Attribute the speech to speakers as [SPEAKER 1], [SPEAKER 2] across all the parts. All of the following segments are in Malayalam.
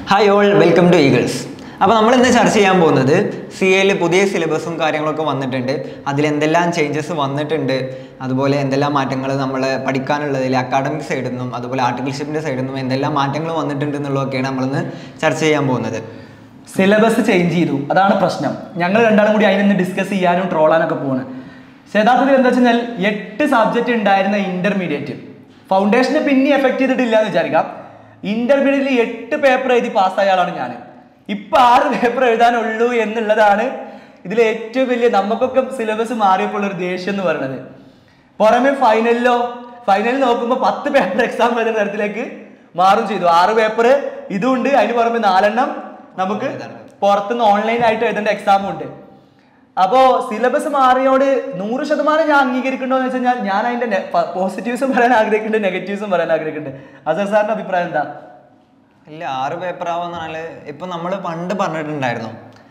[SPEAKER 1] Hi all welcome to Eagles അപ്പോൾ നമ്മൾ ഇന്ന് ചർച്ച ചെയ്യാൻ പോകുന്നത് സി എയിൽ പുതിയ സിലബസും കാര്യങ്ങളൊക്കെ വന്നിട്ടുണ്ട് അതിൽ എന്തെല്ലാം ചേഞ്ചസ് വന്നിട്ടുണ്ട് അതുപോലെ എന്തെല്ലാം മാറ്റങ്ങൾ നമ്മൾ പഠിക്കാനുള്ളതിൽ അക്കാഡമിക് സൈഡിൽ നിന്നും അതുപോലെ ആർട്ടിക്കൽഷിപ്പിൻ്റെ സൈഡിൽ നിന്നും എന്തെല്ലാം മാറ്റങ്ങൾ വന്നിട്ടുണ്ട് എന്നുള്ളതൊക്കെയാണ് നമ്മളിന്ന് ചർച്ച ചെയ്യാൻ പോകുന്നത്
[SPEAKER 2] സിലബസ് ചേഞ്ച് ചെയ്തു അതാണ് പ്രശ്നം ഞങ്ങൾ രണ്ടാളും കൂടി അതിനൊന്ന് ഡിസ്കസ് ചെയ്യാനും ട്രോളാനൊക്കെ പോവാണ് പക്ഷേ യഥാർത്ഥത്തിൽ എന്താ വെച്ച് കഴിഞ്ഞാൽ എട്ട് സബ്ജക്റ്റ് ഉണ്ടായിരുന്ന ഇന്റർമീഡിയറ്റ് ഫൗണ്ടേഷന് പിന്നെ എഫക്ട് ചെയ്തിട്ടില്ല എന്ന് വിചാരിക്കാം ഇന്റർമീഡിയറ്റിൽ എട്ട് പേപ്പർ എഴുതി പാസ്സായ ആളാണ് ഞാൻ ഇപ്പൊ ആറ് പേപ്പർ എഴുതാനുള്ളൂ എന്നുള്ളതാണ് ഇതിലെ ഏറ്റവും വലിയ നമുക്കൊക്കെ സിലബസ് മാറിയപ്പോൾ ഒരു ദേഷ്യം എന്ന് പറയുന്നത് പുറമെ ഫൈനലിലോ ഫൈനലിൽ നോക്കുമ്പോൾ പത്ത് പേപ്പർ എക്സാം വരുന്ന തരത്തിലേക്ക് മാറും ചെയ്തു ആറ് പേപ്പർ ഇതുണ്ട് അതിന് പുറമെ നാലെണ്ണം നമുക്ക് പുറത്തുനിന്ന് ഓൺലൈൻ ആയിട്ട് എഴുതേണ്ട എക്സാമും ഉണ്ട് അപ്പോ സിലബസ് മാറിയോട് നൂറ് ശതമാനം ഞാൻ അംഗീകരിക്കണ്ടോ എന്ന് വെച്ച് കഴിഞ്ഞാൽ ഞാൻ അതിന്റെ പോസിറ്റീവ്സും പറയാൻ ആഗ്രഹിക്കുന്നുണ്ട് നെഗറ്റീവ്സും പറയാൻ ആഗ്രഹിക്കുന്നുണ്ട് അസർ സാറിന്റെ അഭിപ്രായം എന്താ
[SPEAKER 1] ഇല്ല ആറ് പേപ്പർ ആവാന്ന് പറഞ്ഞാൽ ഇപ്പം നമ്മൾ പണ്ട് പറഞ്ഞിട്ടുണ്ടായിരുന്നു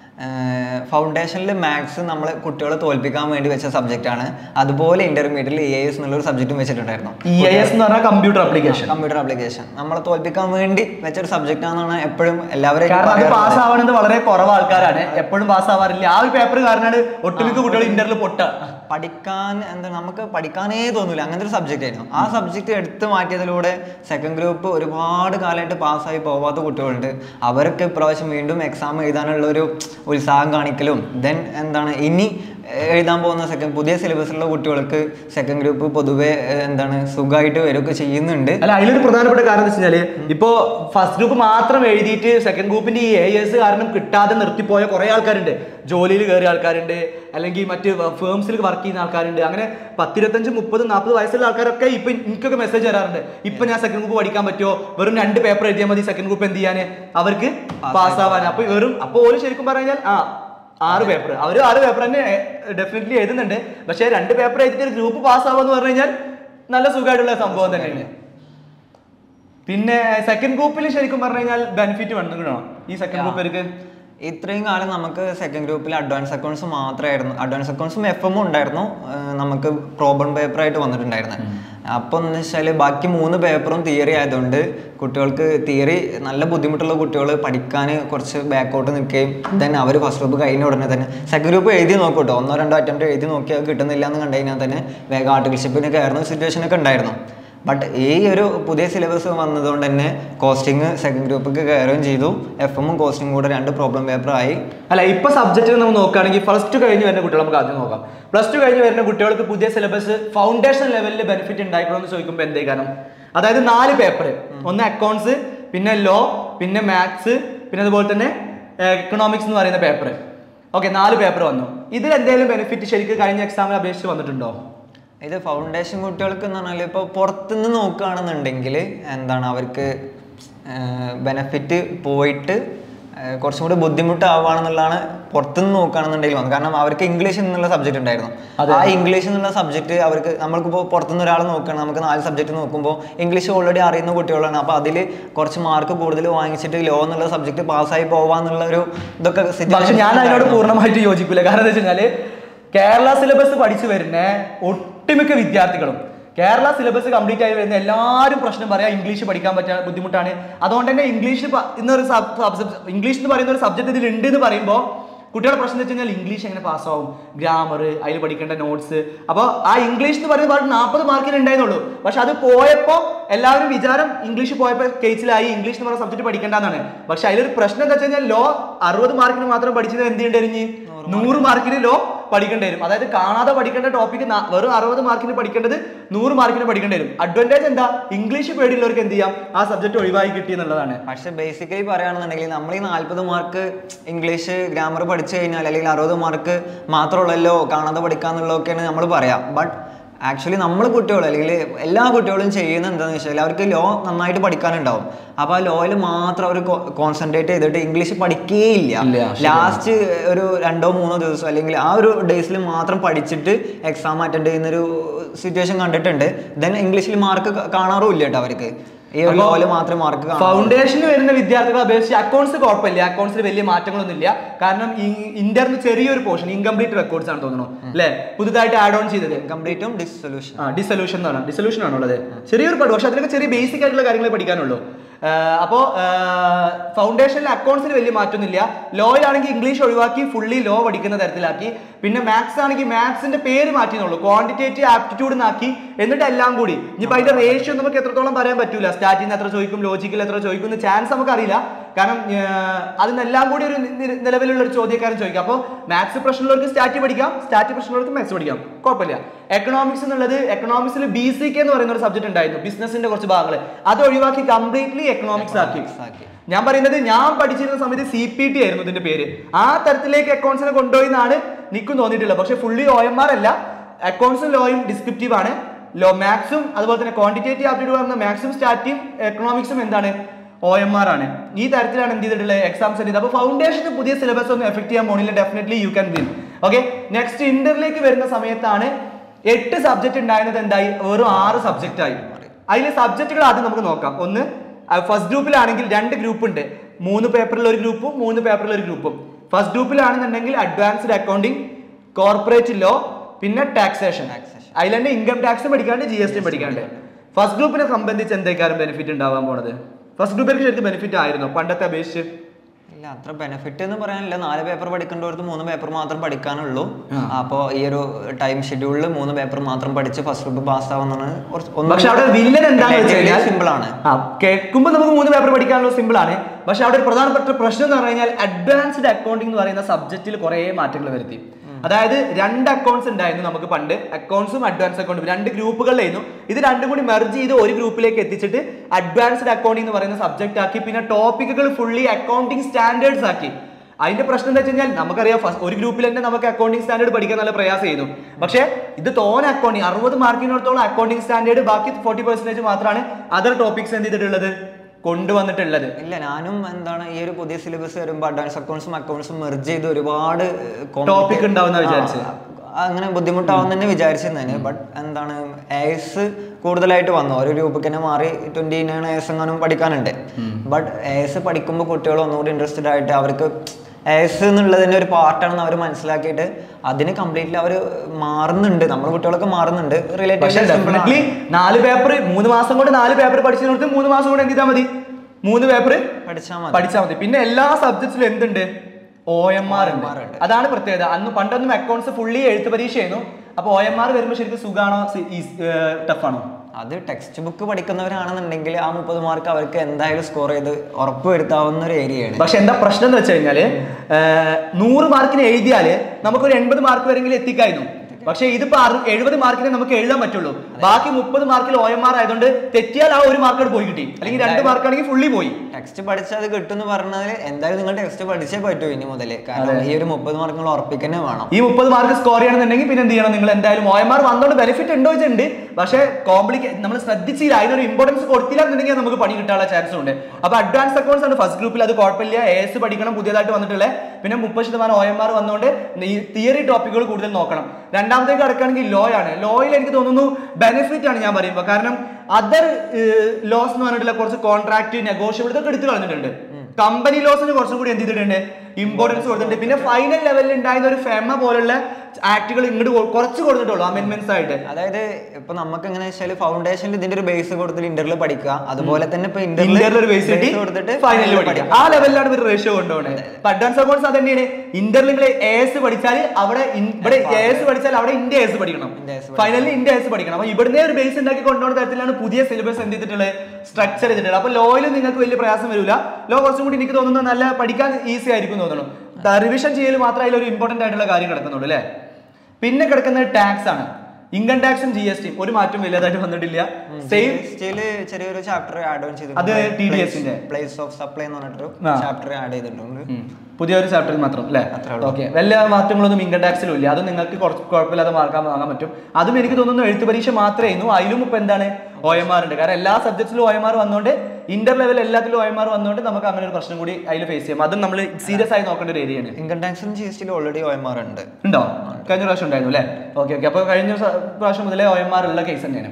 [SPEAKER 1] ഫൗണ്ടേഷനിൽ മാത്സ് നമ്മൾ കുട്ടികളെ തോൽപ്പിക്കാൻ വേണ്ടി വെച്ച സബ്ജക്റ്റാണ് അതുപോലെ ഇന്റർമീഡിയറ്റിൽ എ എസ് എന്നുള്ളൊരു സബ്ജക്റ്റും വെച്ചിട്ടുണ്ടായിരുന്നു
[SPEAKER 2] ഇ ഐ എസ് എന്ന് പറഞ്ഞാൽ കമ്പ്യൂട്ടർ ആപ്ലിക്കേഷൻ
[SPEAKER 1] കമ്പ്യൂട്ടർ ആപ്ലിക്കേഷൻ നമ്മളെ തോൽപ്പിക്കാൻ വേണ്ടി വെച്ചൊരു സബ്ജക്റ്റ് ആണെന്നാണ് എപ്പോഴും എല്ലാവരും
[SPEAKER 2] കാരണം അത് പാസ് ആവണത് വളരെ കുറവ് ആൾക്കാരാണ് എപ്പോഴും പാസ് ആവാറില്ല ആ ഒരു പേപ്പർ കാരണമാണ് ഒട്ടുമിക്ക കുട്ടികൾ ഇന്റർവ്യൂ പൊട്ട
[SPEAKER 1] പഠിക്കാൻ എന്താ നമുക്ക് പഠിക്കാനേ തോന്നില്ല അങ്ങനത്തെ ഒരു സബ്ജക്റ്റ് ആയിരുന്നു ആ സബ്ജക്റ്റ് എടുത്ത് മാറ്റിയതിലൂടെ സെക്കൻഡ് ഗ്രൂപ്പ് ഒരുപാട് കാലമായിട്ട് പാസ്സായി പോവാത്ത കുട്ടികളുണ്ട് അവരൊക്കെ ഇപ്രാവശ്യം വീണ്ടും എക്സാം എഴുതാനുള്ള ഒരു ഉത്സാഹം കാണിക്കലും ദെൻ എന്താണ് ഇനി എഴുതാൻ പോകുന്ന സെക്കൻഡ് പുതിയ സിലബസിലുള്ള കുട്ടികൾക്ക് സെക്കൻഡ് ഗ്രൂപ്പ് പൊതുവെ ഏഹ്, എന്താണ് സുഖമായിട്ട് വരികയൊക്കെ ചെയ്യുന്നുണ്ട്
[SPEAKER 2] അല്ല അതിലൊരു പ്രധാനപ്പെട്ട കാരണം എന്ന് വെച്ചാല് ഇപ്പോ ഫസ്റ്റ് ഗ്രൂപ്പ് മാത്രം എഴുതിയിട്ട് സെക്കൻഡ് ഗ്രൂപ്പിന്റെ ഈ എ എസ് കാരണം കിട്ടാതെ നിർത്തിപ്പോയ കുറെ ആൾക്കാരുണ്ട് ജോലിയിൽ കയറിയ ആൾക്കാരുണ്ട് അല്ലെങ്കിൽ മറ്റ് ഫേംസിൽ വർക്ക് ചെയ്യുന്ന ആൾക്കാരുണ്ട് അങ്ങനെ പത്തിരുപത്തഞ്ച് മുപ്പത് നാൽപ്പത് വയസ്സുള്ള ആൾക്കാരൊക്കെ ഇപ്പൊ എനിക്കൊക്കെ മെസ്സേജ് തരാറുണ്ട് ഇപ്പൊ ഞാൻ സെക്കൻഡ് ഗ്രൂപ്പ് പഠിക്കാൻ പറ്റുമോ വെറും രണ്ട് പേപ്പർ എഴുതിയാൽ മതി സെക്കൻഡ് ഗ്രൂപ്പ് എന്ത് ചെയ്യാന് അവർക്ക് പാസ് ആവാൻ അപ്പൊ വെറും അപ്പൊ ഓര് ശരിക്കും പറഞ്ഞാൽ ആ ആറ് പേപ്പർ അവർ ആറ് പേപ്പർ തന്നെ ഡെഫിനറ്റ്ലി എഴുതുന്നുണ്ട് പക്ഷേ രണ്ട് പേപ്പർ എഴുതിയിട്ട് ഒരു ഗ്രൂപ്പ് പാസ് ആവാന്ന് പറഞ്ഞു കഴിഞ്ഞാൽ നല്ല സുഖമായിട്ടുള്ള സംഭവം തന്നെയാണ് പിന്നെ സെക്കൻഡ് ഗ്രൂപ്പിൽ ശരിക്കും പറഞ്ഞു കഴിഞ്ഞാൽ ബെനിഫിറ്റ് വന്നിക്കണോ ഈ സെക്കൻഡ് ഗ്രൂപ്പർക്ക്
[SPEAKER 1] ഇത്രയും കാലം നമുക്ക് സെക്കൻഡ് ഗ്രൂപ്പിൽ അഡ്വാൻസ് അക്കൗണ്ട്സ് മാത്രമായിരുന്നു അഡ്വാൻസ് അക്കൗണ്ട്സും എഫ് എമ്മും ഉണ്ടായിരുന്നു ഏഹ് നമുക്ക് പ്രോബ്ലം പേപ്പർ ആയിട്ട് വന്നിട്ടുണ്ടായിരുന്നത് അപ്പം എന്ന് വെച്ചാൽ ബാക്കി മൂന്ന് പേപ്പറും തിയറി ആയതുകൊണ്ട് കുട്ടികൾക്ക് തിയറി നല്ല ബുദ്ധിമുട്ടുള്ള കുട്ടികൾ പഠിക്കാൻ കുറച്ച് ബാക്കോട്ട് നിൽക്കുകയും ദെൻ അവർ ഫസ്റ്റ് ഗ്രൂപ്പ് കഴിഞ്ഞ ഉടനെ തന്നെ സെക്കൻഡ് ഗ്രൂപ്പ് എഴുതി നോക്കും കേട്ടോ ഒന്നോ രണ്ടോ അറ്റംപ്റ്റ് എഴുതി നോക്കിയാൽ കിട്ടുന്നില്ല എന്ന് കണ്ടു കഴിഞ്ഞാൽ തന്നെ വേഗം ആർട്ടിക്കൽഷിപ്പിന് കയറുന്ന സിറ്റുവേഷൻ ഒക്കെ ഉണ്ടായിരുന്നു ബട്ട് ഈ ഒരു പുതിയ സിലബസ് വന്നതുകൊണ്ട് തന്നെ കോസ്റ്റിംഗ് സെക്കൻഡ് ഗ്രൂപ്പിക്ക് കയറുകയും ചെയ്തു എഫ് എമ്മും കോസ്റ്റിംഗ് കൂടെ രണ്ട് പ്രോബ്ലം പേപ്പർ ആയി
[SPEAKER 2] അല്ല ഇപ്പൊ സബ്ജക്റ്റ് നമ്മൾ നോക്കുകയാണെങ്കിൽ ഫസ്റ്റ് കഴിഞ്ഞ് വരുന്ന കുട്ടികൾ നമുക്ക് ആദ്യം നോക്കാം പ്ലസ് ടു കഴിഞ്ഞ് വരുന്ന കുട്ടികൾക്ക് പുതിയ സിലബസ് ഫൗണ്ടേഷൻ ലെവലിൽ ബെനിഫിറ്റ് ഉണ്ടായിക്കണോ എന്ന് ചോദിക്കുമ്പോൾ എന്തേ കാരണം അതായത് നാല് പേപ്പർ ഒന്ന് അക്കൗണ്ട്സ് പിന്നെ ലോ പിന്നെ മാത്സ് പിന്നെ അതുപോലെ തന്നെ എക്കണോമിക്സ് എന്ന് പറയുന്ന പേപ്പർ ഓക്കെ നാല് പേപ്പർ വന്നു ഇതിൽ എന്തെങ്കിലും ബെനിഫിറ്റ് ശരിക്കും കഴിഞ്ഞ എക്സാമിൽ അപേക്ഷിച്ച് വന്നിട്ടുണ്ടോ
[SPEAKER 1] ഇത് ഫൗണ്ടേഷൻ കുട്ടികൾക്ക് എന്ന് പറഞ്ഞാൽ ഇപ്പോൾ പുറത്തുനിന്ന് നോക്കുകയാണെന്നുണ്ടെങ്കിൽ എന്താണ് അവർക്ക് ബെനഫിറ്റ് പോയിട്ട് ഏഹ് കുറച്ചും കൂടി ബുദ്ധിമുട്ടാവുകയാണെന്നുള്ളതാണ് പുറത്തുനിന്ന് നോക്കുകയാണെന്നുണ്ടെങ്കിൽ വന്നത് കാരണം അവർക്ക് ഇംഗ്ലീഷ് എന്നുള്ള സബ്ജക്റ്റ് ഉണ്ടായിരുന്നു ആ ഇംഗ്ലീഷ് എന്നുള്ള സബ്ജക്റ്റ് അവർക്ക് നമ്മൾക്കിപ്പോൾ പുറത്തുനിന്ന് ഒരാൾ നോക്കുകയാണ് നമുക്ക് നാല് സബ്ജക്റ്റ് നോക്കുമ്പോൾ ഇംഗ്ലീഷ് ഓൾറെഡി അറിയുന്ന കുട്ടികളാണ് അപ്പോൾ അതിൽ കുറച്ച് മാർക്ക് കൂടുതൽ വാങ്ങിച്ചിട്ട് ലോ എന്നുള്ള സബ്ജക്റ്റ് പാസ്സായി പോവാന്നുള്ള ഒരു ഇതൊക്കെ
[SPEAKER 2] പക്ഷെ
[SPEAKER 1] situation
[SPEAKER 2] ഞാൻ അതിനോട്
[SPEAKER 1] ഉണ്ടായിരുന്നു.
[SPEAKER 2] പൂർണ്ണമായിട്ട് യോജിക്കില്ല കാരണം എന്താ വെച്ച് കഴിഞ്ഞാല് കേരള സിലബസ് പഠിച്ചു വരുന്ന ഒട്ടുമിക്ക വിദ്യാർത്ഥികളും കേരള സിലബസ് കംപ്ലീറ്റ് ആയി വരുന്ന എല്ലാവരും പ്രശ്നം പറയാം ഇംഗ്ലീഷ് പഠിക്കാൻ പറ്റാൻ ബുദ്ധിമുട്ടാണ് അതുകൊണ്ട് തന്നെ ഇംഗ്ലീഷ് പ- ഇന്നൊരു ഇംഗ്ലീഷ് എന്ന് പറയുന്ന ഒരു സബ്ജക്ട് ഇതിൽ ഉണ്ട് എന്ന് പറയുമ്പോൾ കുട്ടികളുടെ പ്രശ്നം എന്ന് വെച്ച് കഴിഞ്ഞാൽ ഇംഗ്ലീഷ് എങ്ങനെ പാസ്സാവും ഗ്രാമർ അതിൽ പഠിക്കേണ്ട നോട്ട്സ് അപ്പോൾ ആ ഇംഗ്ലീഷ് എന്ന് പറയുന്ന പാട്ട് നാൽപ്പത് മാർക്കിന് ഉണ്ടായിരുന്നുള്ളൂ പക്ഷെ അത് പോയപ്പോൾ എല്ലാവരും വിചാരം ഇംഗ്ലീഷ് പോയപ്പോൾ കേസിലായി ഇംഗ്ലീഷ് എന്ന് പറയുന്ന സബ്ജക്ട് പഠിക്കേണ്ടതാണ് പക്ഷെ അതിലൊരു പ്രശ്നം എന്താ വെച്ച് കഴിഞ്ഞാൽ ലോ അറുപത് മാർക്കിന് മാത്രം പഠിച്ചത് എന്ത് ചെയ്യേണ്ടി നൂറ് മാർക്കിന് ലോ പഠിക്കേണ്ടി വരും അതായത് കാണാതെ പഠിക്കേണ്ട ടോപ്പിക് വെറും അറുപത് മാർക്കിന് പഠിക്കേണ്ടത് നൂറ് മാർക്കിന് പഠിക്കേണ്ടി വരും അഡ്വാൻറ്റേജ് എന്താ ഇംഗ്ലീഷ് പേടിയുള്ളവർക്ക് എന്ത് ചെയ്യാം ആ സബ്ജക്ട് ഒഴിവായി കിട്ടി എന്നുള്ളതാണ്
[SPEAKER 1] പക്ഷെ ബേസിക്കലി പറയുകയാണെന്നുണ്ടെങ്കിൽ നമ്മൾ ഈ നാല്പത് മാർക്ക് ഇംഗ്ലീഷ് ഗ്രാമർ പഠിച്ചു കഴിഞ്ഞാൽ അല്ലെങ്കിൽ അറുപത് മാർക്ക് മാത്രമുള്ളല്ലോ കാണാതെ പഠിക്കാന്നുള്ളതൊക്കെയാണ് നമ്മൾ പറയാം ബട്ട് ആക്ച്വലി നമ്മൾ കുട്ടികൾ അല്ലെങ്കിൽ എല്ലാ കുട്ടികളും ചെയ്യുന്നത് എന്താണെന്ന് വെച്ചാൽ അവർക്ക് ലോ നന്നായിട്ട് പഠിക്കാനുണ്ടാവും അപ്പോൾ ആ ലോയിൽ മാത്രം അവർ കോൺസെൻട്രേറ്റ് ചെയ്തിട്ട് ഇംഗ്ലീഷ്
[SPEAKER 2] ഇല്ല,
[SPEAKER 1] പഠിക്കുകയില്ല
[SPEAKER 2] ശരിയാണ്.
[SPEAKER 1] ലാസ്റ്റ് ഒരു രണ്ടോ മൂന്നോ ദിവസം അല്ലെങ്കിൽ ആ ഒരു ഡേയ്സിൽ മാത്രം പഠിച്ചിട്ട് എക്സാം അറ്റൻഡ് ചെയ്യുന്നൊരു സിറ്റുവേഷൻ കണ്ടിട്ടുണ്ട് ദെൻ ഇംഗ്ലീഷിൽ മാർക്ക് കാണാറും ഇല്ല കേട്ടോ അവർക്ക് ഈ ഒരു ലോയില് മാത്രമേ മാർക്ക് കാണൂ
[SPEAKER 2] ഫൗണ്ടേഷനിൽ വരുന്ന വിദ്യാർത്ഥികളെ അപേക്ഷിച്ച് അക്കൗണ്ട്സ് കുഴപ്പമില്ല അക്കൗണ്ട്സിൽ വലിയ മാറ്റങ്ങളൊന്നും ഇല്ല കാരണം ഇന്റർന്ന് ചെറിയൊരു പോർഷൻ ഇൻകംപ്ലീറ്റ് റെക്കോർഡ്സ് ആണ് തോന്നുന്നു അല്ലേ പുതുതായിട്ട് ആഡ് ഓൺ ചെയ്തത്
[SPEAKER 1] കംപ്ലീറ്റും ഡിസൊല്യൂഷൻ
[SPEAKER 2] ആ ഡിസൊല്യൂഷൻ എന്നാണ് ഡിസൊല്യൂഷൻ ആണുള്ളത് ചെറിയൊരു പാട് പക്ഷെ അതിലൊക്കെ ചെറിയ ബേസിക് ആയിട്ടുള്ള കാര്യങ്ങളെ പഠിക്കാനുള്ളൂ അപ്പോൾ ഫൗണ്ടേഷനിൽ അക്കൗണ്ട്സിൽ വലിയ മാറ്റമൊന്നുമില്ല ലോയിലാണെങ്കിൽ ഇംഗ്ലീഷ് ഒഴിവാക്കി ഫുള്ളി ലോ പഠിക്കുന്ന തരത്തിലാക്കി പിന്നെ മാത്സ് ആണെങ്കിൽ മാത്സിന്റെ പേര് മാറ്റിയെന്നുള്ളൂ ക്വാണ്ടിറ്റേറ്റീവ് ആപ്റ്റിറ്റ്യൂഡ് എന്നാക്കി എന്നിട്ട് എല്ലാം കൂടി ഇനിയിപ്പോൾ അതിന്റെ റേഷ്യോ നമുക്ക് എത്രത്തോളം പറയാൻ പറ്റൂല സ്റ്റാറ്റിന് എത്ര ചോദിക്കും ലോജിക്കൽ എത്ര ചോദിക്കും ചാൻസ് നമുക്ക് അറിയില്ല കാരണം ഏർ, അതിനെല്ലാം കൂടി ഒരു നി- നിലവിലുള്ള ഒരു ചോദ്യക്കാരൻ ചോദിക്കാം അപ്പോൾ മാത്സ് പ്രശ്നമുള്ളവർക്ക് സ്റ്റാറ്റി പഠിക്കാം സ്റ്റാറ്റി പ്രശ്നമുള്ളവർക്ക് മാത്സ് പഠിക്കാം കുഴപ്പമില്ല എക്കണോമിക്സ് എന്നുള്ളത് എക്കണോമിക്സിൽ ബി സി കെ എന്ന് പറയുന്ന ഒരു സബ്ജക്ട് ഉണ്ടായിരുന്നു ബിസിനസിന്റെ കുറച്ച് ഭാഗങ്ങൾ അത് ഒഴിവാക്കി കംപ്ലീറ്റ്ലി എക്കണോമിക്സ് ആക്കി
[SPEAKER 1] ആക്കി.
[SPEAKER 2] ഞാൻ പറയുന്നത് ഞാൻ പഠിച്ചിരുന്ന സമയത്ത് സി പി ടി ആയിരുന്നു ഇതിന്റെ പേര് ആ തരത്തിലേക്ക് അക്കൗണ്ട്സിനെ കൊണ്ടുപോയി എന്നാണ് നിൽക്കും തോന്നിയിട്ടുള്ളത് പക്ഷെ ഫുള്ളി ഒ എം ആർ അല്ല അക്കൗണ്ട്സും ലോയും ഡിസ്ക്രിപ്റ്റീവ് ആണ് ലോ മാത്സും അതുപോലെ തന്നെ ക്വാണ്ടിറ്റേറ്റീവ് ആപ്റ്റിറ്റ്യൂഡ് പറഞ്ഞ മാത്സും സ്റ്റാറ്റിയും എക്കണോമിക്സും എന്താണ് ഒ എം ആർ ആണ് ഈ തരത്തിലാണ് എന്ത് ചെയ്തിട്ടുള്ളത് എക്സാംസ് ചെയ്തത് അപ്പോൾ ഫൗണ്ടേഷന് പുതിയ സിലബസ് ഒന്നും എഫക്ട് ചെയ്യാൻ പോണില്ല definitely you can win okay next ഇന്ററിലേക്ക് വരുന്ന സമയത്താണ് എട്ട് സബ്ജക്ട് ഉണ്ടായിരുന്നത് എന്തായി വെറും ആറ് സബ്ജക്റ്റ് ആയി അതിലെ സബ്ജക്റ്റുകൾ ആദ്യം നമുക്ക് നോക്കാം ഒന്ന് ഫസ്റ്റ് ഗ്രൂപ്പിലാണെങ്കിൽ രണ്ട് ഗ്രൂപ്പ് ഉണ്ട് മൂന്ന് പേപ്പറിൽ ഒരു ഗ്രൂപ്പും മൂന്ന് പേപ്പറിൽ ഒരു ഗ്രൂപ്പും ഫസ്റ്റ് ഗ്രൂപ്പിലാണെന്നുണ്ടെങ്കിൽ അഡ്വാൻസ്ഡ് അക്കൗണ്ടിങ് കോർപ്പറേറ്റ് ലോ പിന്നെ ടാക്സേഷൻ
[SPEAKER 1] Taxation.
[SPEAKER 2] അതിൽ തന്നെ ഇൻകം ടാക്സും പഠിക്കാണ്ട് ജി എസ് ടി പഠിക്കാണ്ട് ഫസ്റ്റ് ഗ്രൂപ്പിനെ സംബന്ധിച്ച് എന്തൊക്കെയാണ് ബെനിഫിറ്റ് ഉണ്ടാവാൻ പോണത് ഫസ്റ്റ് ഗ്രൂപ്പിലേക്ക് ശരിക്കും ബെനിഫിറ്റ് ആയിരുന്നു പണ്ടത്തെ അപേക്ഷിച്ച്
[SPEAKER 1] ഇല്ല അത്ര ബെനിഫിറ്റ് എന്ന് പറയാനില്ല നാല് പേപ്പർ പഠിക്കേണ്ടവർക്ക് മൂന്ന് പേപ്പർ മാത്രം പഠിക്കാനുള്ളൂ
[SPEAKER 2] ആ.
[SPEAKER 1] അപ്പോൾ ഈ ഒരു ടൈം ഷെഡ്യൂളിൽ മൂന്ന് പേപ്പർ മാത്രം പഠിച്ച് ഫസ്റ്റ് ഗ്രൂപ്പ് പാസ് ആവുന്നതാണ്
[SPEAKER 2] പക്ഷെ അവിടെ വില്ലൻ എന്താണെന്ന് വെച്ച് കഴിഞ്ഞാൽ
[SPEAKER 1] സിമ്പിൾ ആണ്
[SPEAKER 2] ആ കേൾക്കുമ്പോൾ നമുക്ക് മൂന്ന് പേപ്പർ പഠിക്കാനുള്ള സിമ്പിൾ ആണ് പക്ഷെ അവിടെ ഒരു പ്രധാനപ്പെട്ട പ്രശ്നം എന്ന് പറഞ്ഞു കഴിഞ്ഞാൽ അഡ്വാൻസ്ഡ് അക്കൗണ്ടിംഗ് എന്ന് പറയുന്ന സബ്ജക്റ്റിൽ കുറേ മാറ്റങ്ങൾ വരുത്തി അതായത് രണ്ട് അക്കൗണ്ട്സ് ഉണ്ടായിരുന്നു നമുക്ക് പണ്ട് അക്കൗണ്ട്സും അഡ്വാൻസ് അക്കൗണ്ടും രണ്ട് ഗ്രൂപ്പുകളിലായിരുന്നു ഇത് രണ്ടും കൂടി മെർജ് ചെയ്ത് ഒരു ഗ്രൂപ്പിലേക്ക് എത്തിച്ചിട്ട് അഡ്വാൻസ്ഡ് അക്കൗണ്ടിംഗ് എന്ന് പറയുന്ന സബ്ജക്റ്റ് ആക്കി പിന്നെ ടോപ്പിക്കുകൾ ഫുള്ളി അക്കൗണ്ടിംഗ് സ്റ്റാൻഡേർഡ്സ് ആക്കി അതിന്റെ പ്രശ്നം എന്താ വെച്ച് കഴിഞ്ഞാൽ നമുക്കറിയാം ഫസ്റ്റ് ഒരു ഗ്രൂപ്പിൽ തന്നെ നമുക്ക് അക്കൗണ്ടിംഗ് സ്റ്റാൻഡേർഡ് പഠിക്കാൻ നല്ല പ്രയാസമായിരുന്നു പക്ഷേ ഇത് തോന അക്കൗണ്ടിങ് അറുപത് മാർക്കിനോടത്തോളം അക്കൗണ്ടിംഗ് സ്റ്റാൻഡേർഡ് ബാക്കി ഫോർട്ടി പെർസെന്റേജ് മാത്രമാണ് അതർ ടോപ്പിക്സ് എന്ത് ചെയ്തിട്ടുള്ളത് കൊണ്ടുവന്നിട്ടുള്ളത്
[SPEAKER 1] ഇല്ല ഞാനും എന്താണ് ഈ ഒരു പുതിയ സിലബസ് വരുമ്പോൾ അഡ്വാൻസ് അക്കൗണ്ട്സും അക്കൗണ്ട്സും മെർജ് ചെയ്ത് ഒരുപാട്
[SPEAKER 2] Topic ഉണ്ടാവുന്ന വിചാരിച്ച്.
[SPEAKER 1] ആ, അങ്ങനെ ബുദ്ധിമുട്ടാവും തന്നെ വിചാരിച്ചിരുന്നതിന് ബട്ട് എന്താണ് എസ് കൂടുതലായിട്ട് വന്നു ഒരു ഗ്രൂപ്പിൽ തന്നെ മാറി ട്വന്റി നയൻ എസ് എങ്ങാനും പഠിക്കാനുണ്ട് ബട്ട് എസ് പഠിക്കുമ്പോൾ കുട്ടികൾ ഒന്നുകൂടി ഇൻട്രസ്റ്റഡ് ആയിട്ട് അവർക്ക് എസ് എന്നുള്ളതിന്റെ ഒരു പാർട്ടാണെന്ന് അവർ മനസ്സിലാക്കിയിട്ട് അതിന് കംപ്ലീറ്റ്ലി അവർ മാറുന്നുണ്ട് നമ്മുടെ കുട്ടികളൊക്കെ മാറുന്നുണ്ട്
[SPEAKER 2] പക്ഷെ
[SPEAKER 1] റിലേറ്റീവ്
[SPEAKER 2] ഡെഫിനറ്റ്ലി നാല് പേപ്പർ മൂന്ന് മാസം കൊണ്ട് നാല് പേപ്പർ പഠിച്ചതിനടുത്ത് മൂന്ന് മാസം കൊണ്ട് എന്ത് ചെയ്താൽ മതി മൂന്ന് പേപ്പർ
[SPEAKER 1] പഠിച്ചാൽ മതി
[SPEAKER 2] പഠിച്ചാൽ മതി പിന്നെ എല്ലാ സബ്ജക്ട്സിലും എന്തുണ്ട് ഒ എം ആർ ഉണ്ട്
[SPEAKER 1] OMR ഉണ്ട്.
[SPEAKER 2] അതാണ് പ്രത്യേകത അന്ന് പണ്ടൊന്നും അക്കൗണ്ട്സ് ഫുള്ളി എഴുത്ത് പരീക്ഷയായിരുന്നു അപ്പൊ ഒ എം ആർ വരുമ്പോൾ ശരിക്കും സുഖാണോ ടഫാണോ
[SPEAKER 1] അത് ടെക്സ്റ്റ് ബുക്ക് പഠിക്കുന്നവരാണെന്നുണ്ടെങ്കിൽ ആ മുപ്പത് മാർക്ക് അവർക്ക് എന്തായാലും സ്കോർ ചെയ്ത് ഉറപ്പ് വരുത്താവുന്ന ഒരു ഏരിയയാണ്
[SPEAKER 2] പക്ഷെ എന്താ പ്രശ്നം എന്ന് വെച്ച് കഴിഞ്ഞാല് ഏർ, നൂറ് മാർക്കിന് എഴുതിയാല് നമുക്കൊരു എൺപത് മാർക്ക് വരെങ്കിലും എത്തിക്കായിരുന്നു പക്ഷെ ഇതിപ്പോ അറു എഴുപത് മാർക്കിനെ നമുക്ക് എഴുതാൻ പറ്റുള്ളൂ ബാക്കി മുപ്പത് മാർക്കിൽ ഒ എം ആർ ആയതുകൊണ്ട് തെറ്റിയാൽ ആ ഒരു മാർക്ക് പോയി കിട്ടി അല്ലെങ്കിൽ രണ്ട് മാർക്കാണെങ്കിൽ ഫുള്ളി പോയി
[SPEAKER 1] ടെക്സ്റ്റ് പഠിച്ചാൽ അത് കിട്ടും എന്ന് പറഞ്ഞാൽ എന്തായാലും നിങ്ങൾ ടെക്സ്റ്റ് പഠിച്ചേ പറ്റൂ ഇനി മുതൽ കാരണം ഈ ഒരു മുപ്പത് മാർക്ക് നിങ്ങൾ ഉറപ്പിക്കന്നെ വേണം
[SPEAKER 2] ഈ മുപ്പത് മാർക്ക് സ്കോർ ചെയ്യണമെന്നുണ്ടെങ്കിൽ പിന്നെ എന്ത് ചെയ്യണം നിങ്ങൾ എന്തായാലും ഒ എം ആർ വന്നോണ്ട് ബെനിഫിറ്റ് ഉണ്ടോ വെച്ചിട്ടുണ്ട് പക്ഷേ കോംപ്ലിക്കേ നമ്മൾ ശ്രദ്ധിച്ചില്ല അതിനൊരു ഇമ്പോർട്ടൻസ് കൊടുത്തില്ല എന്നുണ്ടെങ്കിൽ നമുക്ക് പണി കിട്ടാനുള്ള ചാൻസ് ഉണ്ട് അപ്പൊ അഡ്വാൻസ് അക്കൗണ്ട്സ് ആണ് ഫസ്റ്റ് ഗ്രൂപ്പിൽ അത് കുഴപ്പമില്ല എ എസ് പഠിക്കണം പുതിയതായിട്ട് വന്നിട്ടുള്ളത് പിന്നെ മുപ്പത് ശതമാനം ഒ എം ആർ വന്നുകൊണ്ട് ഈ തിയറി ടോപ്പിക്കുകൾ കൂടുതൽ നോക്കണം രണ്ടാമത്തേക്ക് കിടക്കുകയാണെങ്കിൽ ലോ ആണ് ലോയിൽ എനിക്ക് തോന്നുന്നു ബെനിഫിറ്റ് ആണ് ഞാൻ പറയുമ്പോൾ കാരണം അതർ ലോസ് എന്ന് പറഞ്ഞിട്ടുള്ള കുറച്ച് കോൺട്രാക്ട് നെഗോഷ്യബിൾ ഇതൊക്കെ എടുത്തു കളഞ്ഞിട്ടുണ്ട് കമ്പനി ലോസിന് കുറച്ചും കൂടി എന്ത് ചെയ്തിട്ടുണ്ട് ഇമ്പോർട്ടൻസ് കൊടുത്തിട്ടുണ്ട് പിന്നെ ഫൈനൽ ലെവലിൽ ഉണ്ടായിരുന്ന ഒരു ഫെമ പോലുള്ള ആക്ടുകൾ ഇങ്ങോട്ട് കൊ- കുറച്ച് കൊടുത്തിട്ടുള്ളൂ അമെന്റ്മെന്റ്സ് ആയിട്ട്
[SPEAKER 1] അതായത് ഇപ്പൊ നമുക്ക് എങ്ങനെ വെച്ചാൽ ഫൗണ്ടേഷനിൽ ഇതിന്റെ ഒരു ബേസ് കൊടുത്തിട്ട് ഇന്റർവ്യൂ പഠിക്കുക അതുപോലെ തന്നെ ഇപ്പൊ
[SPEAKER 2] ഇന്ററിൽ ഒരു ബേസ് കിട്ടി
[SPEAKER 1] കൊടുത്തിട്ട്
[SPEAKER 2] ഫൈനലിൽ
[SPEAKER 1] final
[SPEAKER 2] പഠിക്കാം ആ ലെവലിലാണ് ഇവർ റേഷ്യോ കൊണ്ടുപോകുന്നത് ഇപ്പൊ അഡ്വാൻസ് അക്കൗണ്ട്സ് അത് തന്നെയാണ് ഇന്ററിൽ നിങ്ങൾ എ എസ് പഠിച്ചാൽ അവിടെ ഇൻ- ഇവിടെ എ എസ് പഠിച്ചാൽ അവിടെ ഇന്ത്യ എസ് പഠിക്കണം
[SPEAKER 1] ഇന്ത്യ AS
[SPEAKER 2] ഫൈനലിൽ ഇന്ത്യ എസ് പഠിക്കണം അപ്പൊ ഇവിടുന്ന് ഒരു ബേസ് ഉണ്ടാക്കി കൊണ്ടുപോകുന്ന തരത്തിലാണ് പുതിയ സിലബസ് എന്ത് ചെയ്തിട്ടുള്ളത് സ്ട്രക്ചർ ചെയ്തിട്ടുള്ളത് അപ്പൊ ലോയിലും നിങ്ങൾക്ക് വലിയ പ്രയാസം വരില്ല ലോ കുറച്ചും കൂടി എനിക്ക് തോന്നുന്നു നല്ല പഠിക്കാൻ ഈസി ആയിരിക്കും തോന്നുന്നു റിവിഷൻ ചെയ്യൽ മാത്രമേ അതിലൊരു ഇമ്പോർട്ടന്റ് ആയിട്ടുള്ള കാര്യം കിടക്കുന്നുള്ളൂ അല്ലേ പിന്നെ കിടക്കുന്നത് ടാക്സ് ആണ് ഇൻകം ടാക്സും ജി എസ് ടിയും ഒരു മാറ്റം വലിയതായിട്ട് വന്നിട്ടില്ല സെയിം
[SPEAKER 1] ജിഎസ്ടിയിൽ ചെറിയൊരു ചാപ്റ്റർ ആഡ് ഓൺ
[SPEAKER 2] അത് TDS ന്റെ.
[SPEAKER 1] പ്ലേസ് ഓഫ് സപ്ലൈ എന്ന് പറഞ്ഞിട്ടൊരു
[SPEAKER 2] ആ.
[SPEAKER 1] ചാപ്റ്റർ ആഡ് ചെയ്തിട്ടുണ്ട്
[SPEAKER 2] പുതിയൊരു ചാപ്റ്ററിൽ മാത്രം അല്ലേ
[SPEAKER 1] അത്രേ ഉള്ളൂ.
[SPEAKER 2] ഓക്കെ വലിയ മാറ്റങ്ങളൊന്നും ഇൻകം ടാക്സിലും ഇല്ല അത് നിങ്ങൾക്ക് കുറച്ച് കുഴപ്പമില്ലാതെ മാർക്കാൻ വാങ്ങാൻ പറ്റും അതും എനിക്ക് തോന്നുന്നു എഴുത്ത് പരീക്ഷ മാത്രമേ ആയിരുന്നു അതിലും ഇപ്പൊ എന്താണ് ഒ എം ആർ ഉണ്ട് കാരണം എല്ലാ സബ്ജക്ട്സിലും ഒ എം ആർ വന്നുകൊണ്ട് ഇന്റർ ലെവൽ എല്ലാത്തിലും ഒ എം ആർ വന്നുകൊണ്ട് നമുക്ക് അങ്ങനെ ഒരു പ്രശ്നം കൂടി അതിൽ ഫേസ് ചെയ്യാം അതും നമ്മൾ സീരിയസ് ആയി നോക്കേണ്ട ഒരു ഏരിയയാണ്
[SPEAKER 1] ഇൻകം ടാക്സും ജി എസ് ടിയിൽ ഓൾറെഡി ഒ എം ആർ ഉണ്ട്
[SPEAKER 2] ഉണ്ടോ കഴിഞ്ഞ പ്രാവശ്യം ഉണ്ടായിരുന്നു അല്ലേ ഓക്കെ ഓക്കെ അപ്പോൾ കഴിഞ്ഞ സ- പ്രാവശ്യം മുതലേ ഒ എം ആർ ഉള്ള കേസ് തന്നെയാണ്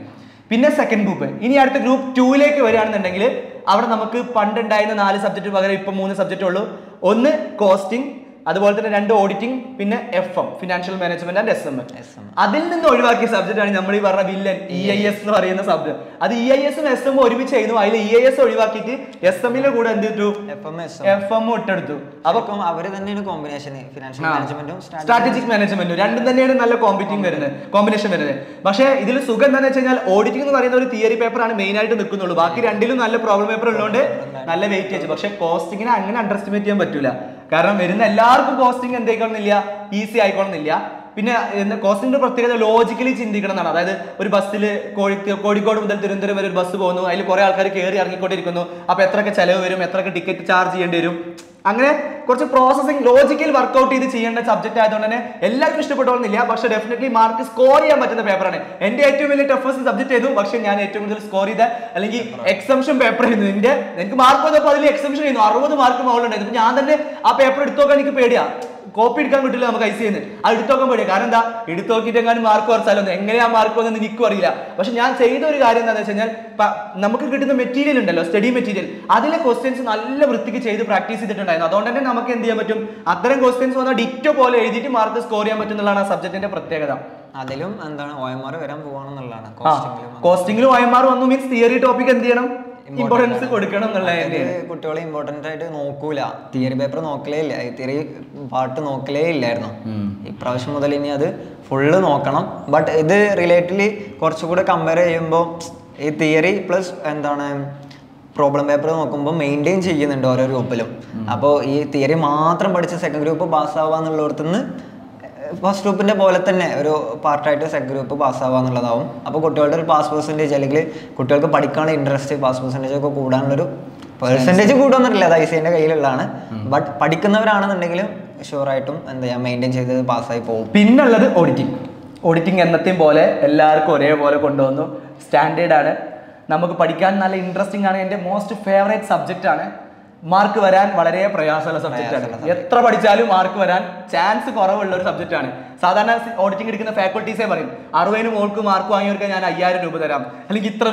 [SPEAKER 2] പിന്നെ സെക്കൻഡ് ഗ്രൂപ്പ് ഇനി അടുത്ത ഗ്രൂപ്പ് ടൂയിലേക്ക് വരികയാണെന്നുണ്ടെങ്കിൽ അവിടെ നമുക്ക് പണ്ടുണ്ടായിരുന്ന നാല് സബ്ജക്റ്റ് പകരം ഇപ്പം മൂന്ന് സബ്ജക്റ്റ് ഉള്ളൂ ഒന്ന് കോസ്റ്റിംഗ് അതുപോലെ തന്നെ രണ്ട് ഓഡിറ്റിംഗ് പിന്നെ F M financial management and S M
[SPEAKER 1] SM.
[SPEAKER 2] അതിൽ നിന്ന് ഒഴിവാക്കിയ സബ്ജക്റ്റ് ആണ് നമ്മൾ ഈ പറഞ്ഞ വില്ലൻ ഇ ഐ എസ് എന്ന് പറയുന്ന സബ്ജക്ട് അത് ഇ ഐ എസും എസ് എം ഒരുമിച്ച് ചെയ്യുന്നു അതിൽ ഇ ഐ എസ് ഒഴിവാക്കിയിട്ട് എസ് എമ്മിലെ കൂടെ എന്ത് ഇട്ടു
[SPEAKER 1] F M S
[SPEAKER 2] F M ഇട്ടെടുത്തു അപ്പൊ
[SPEAKER 1] അപ്പം അവര് തന്നെയാണ് കോമ്പിനേഷൻ ഫിനാൻഷ്യൽ മാനേജ്മെന്റും
[SPEAKER 2] സ്ട്രാറ്റജിക് മാനേജ്മെന്റും രണ്ടും തന്നെയാണ് നല്ല കോമ്പറ്റിംഗ് വരുന്നത് കോമ്പിനേഷൻ വരുന്നത് പക്ഷേ ഇതിൽ സുഖം എന്താണെന്ന് വെച്ച് കഴിഞ്ഞാൽ ഓഡിറ്റിംഗ് എന്ന് പറയുന്ന ഒരു തിയറി പേപ്പറാണ് മെയിൻ ആയിട്ട് നിൽക്കുന്നുള്ളൂ ബാക്കി രണ്ടിലും നല്ല പ്രോബ്ലം പേപ്പർ ഉള്ളതുകൊണ്ട് നല്ല വെയിറ്റേജ് പക്ഷേ കോസ്റ്റിങ്ങിനെ അങ്ങനെ അണ്ടർ എസ്റ്റിമേറ്റ് ചെയ്യാൻ പറ്റൂല കാരണം വരുന്ന എല്ലാവർക്കും കോസ്റ്റിംഗ് എന്തായിക്കോളുന്നില്ല ഈസി ആയിക്കോളുന്നില്ല പിന്നെ കോസ്റ്റിംഗിന്റെ പ്രത്യേകത ലോജിക്കലി ചിന്തിക്കണം എന്നാണ് അതായത് ഒരു ബസ്സിൽ കോഴി കോഴിക്കോട് മുതൽ തിരുവനന്തപുരം വരെ ഒരു ബസ് പോകുന്നു അതിൽ കുറെ ആൾക്കാർ കയറി ഇറങ്ങിക്കൊണ്ടിരിക്കുന്നു അപ്പൊ എത്രയൊക്കെ ചെലവ് വരും എത്രയൊക്കെ ടിക്കറ്റ് ചാർജ് ചെയ്യേണ്ടി വരും അങ്ങനെ കുറച്ച് പ്രോസസ്സിംഗ് ലോജിക്കൽ വർക്ക്ഔട്ട് ചെയ്ത് ചെയ്യേണ്ട സബ്ജക്ട് ആയതുകൊണ്ട് തന്നെ എല്ലാവർക്കും ഇഷ്ടപ്പെട്ടോന്നില്ല പക്ഷേ ഡെഫിനറ്റ്ലി മാർക്ക് സ്കോർ ചെയ്യാൻ പറ്റുന്ന പേപ്പറാണ് എന്റെ ഏറ്റവും വലിയ ടഫസ്റ്റ് സബ്ജക്ട് ചെയ്തു പക്ഷേ ഞാൻ ഏറ്റവും കൂടുതൽ സ്കോർ ചെയ്ത അല്ലെങ്കിൽ എക്സംഷൻ പേപ്പർ ആയിരുന്നു എന്റെ എനിക്ക് മാർക്ക് വന്നപ്പോൾ അതിൽ എക്സംഷൻ ചെയ്യുന്നു അറുപത് മാർക്ക് മുകളിലുണ്ടായിരുന്നു അപ്പൊ ഞാൻ തന്നെ ആ പേപ്പർ എടുത്തു നോക്കാൻ എനിക്ക് പേടിയാ കോപ്പി എടുക്കാൻ കിട്ടില്ല നമുക്ക് ഐ സി അത് എടുത്തു നോക്കാൻ പേടിയാ കാരണം എന്താ എടുത്തു നോക്കിയിട്ട് എങ്ങാനും മാർക്ക് കുറച്ചാലൊന്നും എങ്ങനെയാ മാർക്ക് വന്നെന്ന് എനിക്കും അറിയില്ല പക്ഷെ ഞാൻ ചെയ്ത ഒരു കാര്യം എന്താണെന്ന് വെച്ച് കഴിഞ്ഞാൽ പ- നമുക്ക് കിട്ടുന്ന മെറ്റീരിയൽ ഉണ്ടല്ലോ സ്റ്റഡി മെറ്റീരിയൽ അതിലെ ക്വസ്റ്റ്യൻസ് നല്ല വൃത്തിക്ക് ചെയ്ത് പ്രാക്ടീസ് ചെയ്തിട്ടുണ്ടായിരുന്നു അതുകൊണ്ട് തന്നെ നമുക്ക് എന്ത് ചെയ്യാൻ പറ്റും അത്തരം ക്വസ്റ്റ്യൻസ് വന്നാൽ ഡിറ്റോ പോലെ എഴുതിയിട്ട് മാർക്ക് സ്കോർ ചെയ്യാൻ പറ്റുന്നതാണ് ആ സബ്ജക്റ്റിന്റെ പ്രത്യേകത
[SPEAKER 1] അതിലും എന്താണ് ഒ എം ആർ വരാൻ പോവാണെന്നുള്ളതാണ്
[SPEAKER 2] ആ
[SPEAKER 1] കോസ്റ്റിംഗിലും
[SPEAKER 2] കോസ്റ്റിംഗിലും ഒ എം ആർ വന്നു മീൻസ് തിയറി ടോപ്പിക് എന്ത് ചെയ്യണം ഇമ്പോർട്ടൻസ് കൊടുക്കണം എന്നുള്ളത്
[SPEAKER 1] കുട്ടികളെ ഇമ്പോർട്ടന്റ് ആയിട്ട് നോക്കൂല തിയറി പേപ്പർ നോക്കലേ ഇല്ല ഈ തിയറി പാട്ട് നോക്കലേ ഇല്ലായിരുന്നു ഇപ്രാവശ്യം മുതൽ ഇനി അത് ഫുള്ള് നോക്കണം ബട്ട് ഇത് റിലേറ്റഡ്ലി കുറച്ചുകൂടെ കമ്പയർ ചെയ്യുമ്പോൾ ഈ തിയറി പ്ലസ് എന്താണ് പ്രോബ്ലം പേപ്പർ നോക്കുമ്പോൾ മെയിൻറ്റെയിൻ ചെയ്യുന്നുണ്ട് ഓരോ ഗ്രൂപ്പിലും അപ്പോൾ ഈ തിയറി മാത്രം പഠിച്ച് സെക്കൻഡ് ഗ്രൂപ്പ് പാസ്സാവുക എന്നുള്ളിടത്തുനിന്ന് ഫസ്റ്റ് ഗ്രൂപ്പിന്റെ പോലെ തന്നെ ഒരു പാർട്ടായിട്ട് സെക്കൻഡ് ഗ്രൂപ്പ് പാസ്സാവുക എന്നുള്ളതാവും അപ്പോൾ കുട്ടികളുടെ ഒരു പാസ് പെർസെൻറ്റേജ് അല്ലെങ്കിൽ കുട്ടികൾക്ക് പഠിക്കാനുള്ള ഇൻട്രസ്റ്റ് പാസ് പെർസെൻറ്റേജ് ഒക്കെ കൂടാനുള്ളൊരു പെർസെൻറ്റേജ് കൂടുമെന്നില്ല അത് ഐ സിന്റെ കയ്യിലുള്ളതാണ് ബട്ട് പഠിക്കുന്നവരാണെന്നുണ്ടെങ്കിലും ഷുവറായിട്ടും എന്താ ചെയ്യുക മെയിൻറ്റെയിൻ ചെയ്ത് പാസ്സായി പോകും
[SPEAKER 2] പിന്നുള്ളത് ഓഡിറ്റിംഗ് ഓഡിറ്റിംഗ് എന്നത്തെയും പോലെ എല്ലാവർക്കും ഒരേപോലെ കൊണ്ടുവന്നു സ്റ്റാൻഡേർഡ് ആണ് നമുക്ക് പഠിക്കാൻ നല്ല ഇൻട്രസ്റ്റിംഗ് ആണ് എൻ്റെ മോസ്റ്റ് ഫേവറേറ്റ് സബ്ജക്റ്റ് ആണ് മാർക്ക് വരാൻ വളരെ പ്രയാസമുള്ള സബ്ജക്റ്റ് ആണ് എത്ര പഠിച്ചാലും മാർക്ക് വരാൻ ചാൻസ് കുറവുള്ള ഒരു സബ്ജക്റ്റ് ആണ് സാധാരണ ഓഡിറ്റിംഗ് എടുക്കുന്ന ഫാക്കൾട്ടീസേ പറയും അറുപതിന് മോൾക്ക് മാർക്ക് വാങ്ങിയവർക്ക് ഞാൻ അയ്യായിരം രൂപ തരാം അല്ലെങ്കിൽ ഇത്ര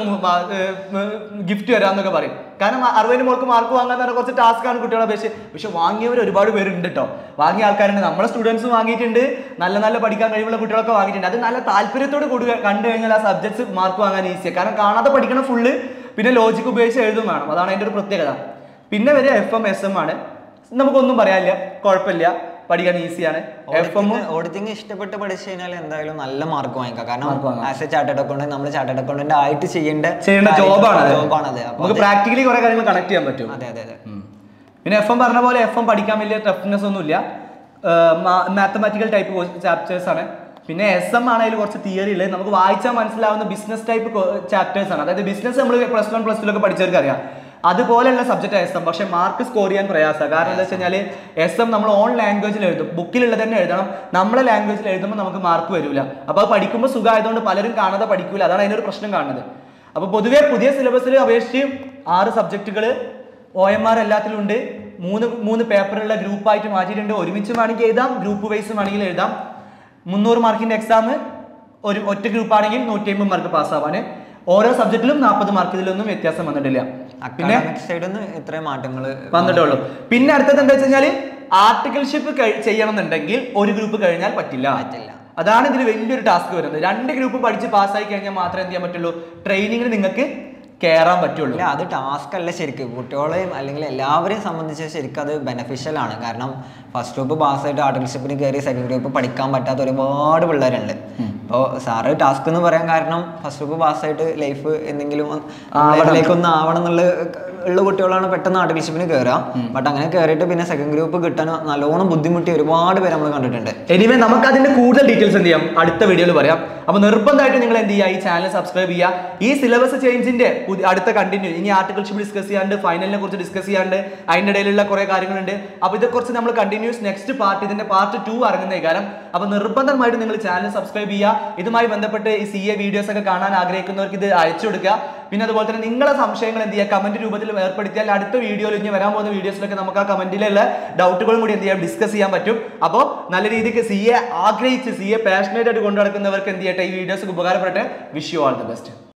[SPEAKER 2] ഗിഫ്റ്റ് തരാം എന്നൊക്കെ പറയും കാരണം അറുപതിന് മോൾക്ക് മാർക്ക് വാങ്ങാൻ തന്നെ കുറച്ച് ടാസ്ക് ആണ് കുട്ടികളെ അപേക്ഷിച്ച് പക്ഷെ വാങ്ങിയവർ ഒരുപാട് പേരുണ്ട് കേട്ടോ വാങ്ങിയ ആൾക്കാരുണ്ട് നമ്മുടെ സ്റ്റുഡൻസ് വാങ്ങിയിട്ടുണ്ട് നല്ല നല്ല പഠിക്കാൻ കഴിവുള്ള കുട്ടികളൊക്കെ വാങ്ങിയിട്ടുണ്ട് അത് നല്ല താല്പര്യത്തോട് കൂടി കണ്ടു കഴിഞ്ഞാൽ ആ സബ്ജക്ട്സ് മാർക്ക് വാങ്ങാൻ ഈസിയാണ് കാരണം കാണാതെ പഠിക്കണം ഫുള്ള് പിന്നെ ലോജിക് ഉപയോഗിച്ച് എഴുതും വേണം അതാണ് അതിൻ്റെ ഒരു പ്രത്യേകത പിന്നെ വരെ എഫ് എം എസ് എം ആണ് നമുക്കൊന്നും പറയാനില്ല കുഴപ്പമില്ല പഠിക്കാൻ ഈസിയാണ് എഫ് എം
[SPEAKER 1] ഓഡിറ്റിംഗ് ഇഷ്ടപ്പെട്ട് പഠിച്ചു കഴിഞ്ഞാൽ എന്തായാലും നല്ല മാർക്ക് വാങ്ങിക്കാം
[SPEAKER 2] Mark
[SPEAKER 1] കാരണം
[SPEAKER 2] വാങ്ങാം.
[SPEAKER 1] ആസ് എ ചാർട്ടേഡ് അക്കൗണ്ടന്റ് നമ്മൾ ചാർട്ടേഡ് അക്കൗണ്ടന്റ് ആയിട്ട് ചെയ്യേണ്ട
[SPEAKER 2] ചെയ്യേണ്ട ജോബാണ്
[SPEAKER 1] ജോബാണത് അപ്പോൾ
[SPEAKER 2] നമുക്ക് പ്രാക്ടിക്കലി കുറെ കാര്യങ്ങൾ കണക്ട് ചെയ്യാൻ പറ്റും
[SPEAKER 1] അതെ അതെ അതെ
[SPEAKER 2] പിന്നെ എഫ് എം പറഞ്ഞ പോലെ എഫ് എം പഠിക്കാൻ വലിയ ടഫ്നെസ് ഒന്നുമില്ല മാത്തമാറ്റിക്കൽ ടൈപ്പ് ചാപ്റ്റേഴ്സ് ആണ് പിന്നെ എസ് എം ആണെങ്കിൽ കുറച്ച് തിയറി ഉള്ളത് നമുക്ക് വായിച്ചാൽ മനസ്സിലാവുന്ന ബിസിനസ് ടൈപ്പ് ചാപ്റ്റേഴ്സ് ആണ് അതായത് ബിസിനസ് നമ്മൾ പ്ലസ് വൺ പ്ലസ് ടുലൊക്കെ പഠിച്ചവർക്ക് അറിയാം അതുപോലെയുള്ള സബ്ജക്റ്റ് എസ് എം പക്ഷേ മാർക്ക് സ്കോർ ചെയ്യാൻ പ്രയാസമാണ് കാരണം എന്താ വെച്ച് കഴിഞ്ഞാൽ എസ് എം നമ്മൾ ഓൺ ലാംഗ്വേജിൽ എഴുതും ബുക്കിലുള്ളത് തന്നെ എഴുതണം നമ്മളെ ലാംഗ്വേജിൽ എഴുതുമ്പോൾ നമുക്ക് മാർക്ക് വരില്ല അപ്പോൾ അത് പഠിക്കുമ്പോൾ സുഖമായതുകൊണ്ട് പലരും കാണാതെ പഠിക്കൂല അതാണ് അതിനൊരു പ്രശ്നം കാണുന്നത് അപ്പോൾ പൊതുവേ പുതിയ സിലബസിൽ അപേക്ഷിച്ച് ആറ് സബ്ജക്റ്റുകൾ ഒ എം ആർ എല്ലാത്തിലും ഉണ്ട് മൂന്ന് മൂന്ന് പേപ്പറുള്ള ഗ്രൂപ്പായിട്ട് മാറ്റിയിട്ടുണ്ട് ഒരുമിച്ച് വേണമെങ്കിൽ എഴുതാം ഗ്രൂപ്പ് വൈസ് വേണമെങ്കിൽ എഴുതാം മുന്നൂറ് മാർക്കിന്റെ എക്സാം ഒരു ഒറ്റ ഗ്രൂപ്പ് ആണെങ്കിൽ നൂറ്റി അമ്പത് മാർക്ക് പാസ്സാവാൻ ഓരോ സബ്ജക്റ്റിലും നാൽപ്പത് മാർക്ക് ഇതിലൊന്നും വ്യത്യാസം വന്നിട്ടില്ല പിന്നെ
[SPEAKER 1] അക്കാഡമിക് സൈഡിൽ നിന്ന് ഇത്രയും മാറ്റങ്ങൾ
[SPEAKER 2] വന്നിട്ടുള്ളൂ പിന്നെ അടുത്തത് എന്താ വെച്ച് കഴിഞ്ഞാൽ ആർട്ടിക്കൽഷിപ്പ് ചെയ്യണം എന്നുണ്ടെങ്കിൽ ഒരു ഗ്രൂപ്പ് കഴിഞ്ഞാൽ പറ്റില്ല
[SPEAKER 1] പറ്റില്ല.
[SPEAKER 2] അതാണ് ഇതിൽ വലിയൊരു ടാസ്ക് വരുന്നത് രണ്ട് ഗ്രൂപ്പ് പഠിച്ച് പാസ്സായി കഴിഞ്ഞാൽ മാത്രമേ എന്ത് ചെയ്യാൻ പറ്റുള്ളൂ ട്രെയിനിങ്ങിന് നിങ്ങൾക്ക് കയറാൻ പറ്റുള്ളൂ
[SPEAKER 1] ഇല്ല അത് ടാസ്ക് അല്ല ശരിക്കും കുട്ടികളെയും അല്ലെങ്കിൽ എല്ലാവരെയും സംബന്ധിച്ച് ശരിക്കും അത് ബെനഫിഷ്യൽ ആണ് കാരണം ഫസ്റ്റ് ഗ്രൂപ്പ് പാസ്സായിട്ട് ആർട്ടിക്കൽഷിപ്പിന് കയറി സെക്കൻഡ് ഗ്രൂപ്പ് പഠിക്കാൻ പറ്റാത്ത ഒരുപാട് പിള്ളേരുണ്ട് ഇപ്പോൾ സാറ് ടാസ്ക് എന്ന് പറയാൻ കാരണം ഫസ്റ്റ് ഗ്രൂപ്പ് പാസ്സായിട്ട് ലൈഫ് എന്തെങ്കിലും ലൈഫിലേക്ക് ഒന്ന് ആവണം എന്നുള്ള ഉള്ള കുട്ടികളാണ് പെട്ടെന്ന് ആർട്ടിക്കൽഷിപ്പിന് കയറുക ബട്ട് അങ്ങനെ കയറിയിട്ട് പിന്നെ സെക്കൻഡ് ഗ്രൂപ്പ് കിട്ടാൻ നല്ലോണം ബുദ്ധിമുട്ടി ഒരുപാട് പേര് നമ്മൾ കണ്ടിട്ടുണ്ട്
[SPEAKER 2] എനിവേ നമുക്ക് അതിന്റെ കൂടുതൽ ഡീറ്റെയിൽസ് എന്ത് ചെയ്യാം അടുത്ത വീഡിയോയിൽ പറയാം അപ്പൊ നിർബന്ധമായിട്ട് നിങ്ങൾ എന്ത് ചെയ്യുക ഈ ചാനൽ സബ്സ്ക്രൈബ് ചെയ്യുക ഈ സിലബസ് ചേഞ്ചിന്റെ പുതിയ അടുത്ത കണ്ടിന്യൂ ഇനി ആർട്ടിക്കൽഷിപ്പ് ഡിസ്കസ് ചെയ്യാണ്ട് ഫൈനലിനെ കുറിച്ച് ഡിസ്കസ് ചെയ്യാണ്ട് അതിന്റെ ഇടയിലുള്ള കുറെ കാര്യങ്ങളുണ്ട് അപ്പൊ ഇതേക്കുറിച്ച് നമ്മൾ കണ്ടിന്യൂസ് നെക്സ്റ്റ് പാർട്ട് ഇതിന്റെ പാർട്ട് ടു ഇറങ്ങുന്ന കാരണം അപ്പൊ നിർബന്ധമായിട്ട് നിങ്ങൾ ചാനൽ സബ്സ്ക്രൈബ് ചെയ്യുക ഇതുമായി ബന്ധപ്പെട്ട് ഈ സി എ വീഡിയോസ് ഒക്കെ കാണാൻ ആഗ്രഹിക്കുന്നവർക്ക് ഇത് അയച്ചു കൊടുക്കുക പിന്നെ അതുപോലെ തന്നെ നിങ്ങളെ സംശയങ്ങൾ എന്ത് ചെയ്യുക കമന്റ് രൂപത്തിൽ ഏർപ്പെടുത്തിയാൽ അടുത്ത വീഡിയോയിൽ ഇനി വരാൻ പോകുന്ന വീഡിയോസിലൊക്കെ നമുക്ക് ആ കമന്റിലുള്ള ഡൗട്ടുകളും കൂടി എന്ത് ചെയ്യാം ഡിസ്കസ് ചെയ്യാൻ പറ്റും അപ്പോൾ നല്ല രീതിക്ക് സി എ ആഗ്രഹിച്ച് സി എ പാഷനേറ്റ് ആയിട്ട് കൊണ്ടു നടക്കുന്നവർക്ക് എന്ത് ചെയ്യട്ടെ ഈ വീഡിയോസ് ഉപകാരപ്പെടട്ടെ wish you all the best